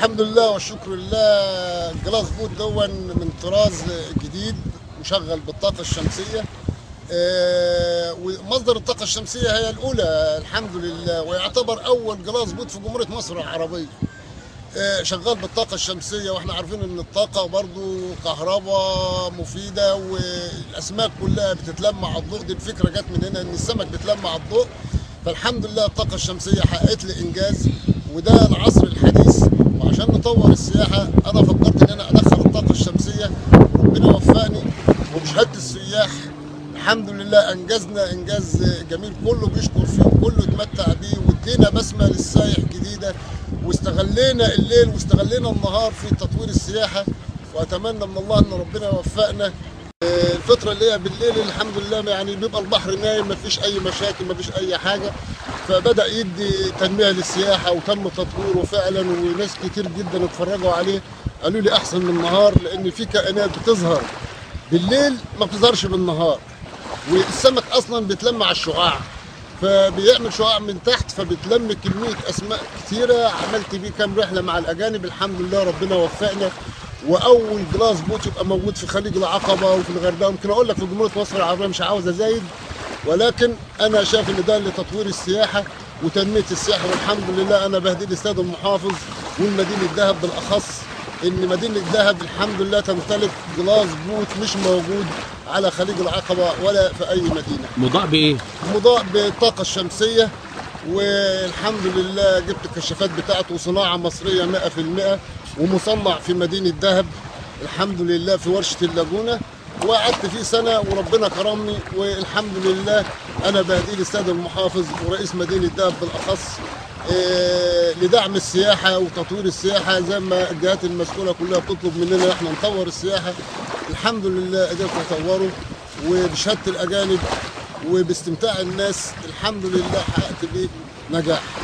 الحمد لله والشكر لله جلاس بوت دون من طراز جديد مشغل بالطاقة الشمسية آه، ومصدر الطاقة الشمسية هي الأولى الحمد لله ويعتبر أول جلاس بوت في جمهورية مصر العربية آه، شغال بالطاقة الشمسية واحنا عارفين ان الطاقة برضو كهرباء مفيدة والأسماك كلها بتتلمع على الضوء دي الفكرة جت من هنا ان السمك بيتلمع على الضوء فالحمد لله الطاقة الشمسية حققت لي إنجاز وده العصر الحديث وعشان نطور السياحة أنا فكرت إن أنا أدخل الطاقة الشمسية ربنا وفقني وبشهادة السياح الحمد لله أنجزنا إنجاز جميل كله بيشكر فيه وكله يتمتع بيه وادينا بسمة للسايح جديدة واستغلينا الليل واستغلينا النهار في تطوير السياحة وأتمنى من الله إن ربنا يوفقنا الفترة اللي هي بالليل الحمد لله يعني بيبقى البحر نايم مفيش أي مشاكل مفيش أي حاجة فبدأ يدي تنمية للسياحة وتم تطويره فعلا وناس كتير جدا اتفرجوا عليه قالوا لي أحسن من النهار لأن في كائنات بتظهر بالليل ما بتظهرش بالنهار والسمك أصلا بيتلمع الشعاع فبيعمل شعاع من تحت فبتلم كمية أسماك كتيرة عملت بيه كام رحلة مع الأجانب الحمد لله ربنا وفقنا واول جلاس بوت يبقى موجود في خليج العقبه وفي الغردقه ممكن اقول لك في جمهوريه مصر العربيه مش عاوز ازايد ولكن انا شايف ان ده لتطوير السياحه وتنميه السياحه والحمد لله انا بهدي الاستاذ المحافظ والمدينه الذهب بالاخص ان مدينه الذهب الحمد لله تمتلك جلاس بوت مش موجود على خليج العقبه ولا في اي مدينه مضاء بايه؟ مضاء بالطاقه الشمسيه والحمد لله جبت الكشافات بتاعته صناعه مصريه 100% ومصنع في مدينه دهب الحمد لله في ورشه اللاجونه وقعدت فيه سنه وربنا كرمني والحمد لله انا بهدي الاستاذ المحافظ ورئيس مدينه دهب بالاخص إيه لدعم السياحه وتطوير السياحه زي ما الجهات المسؤوله كلها بتطلب مننا احنا نطور السياحه الحمد لله قدرت اطوره وبشهاده الاجانب وباستمتاع الناس الحمد لله حققت بيه نجاح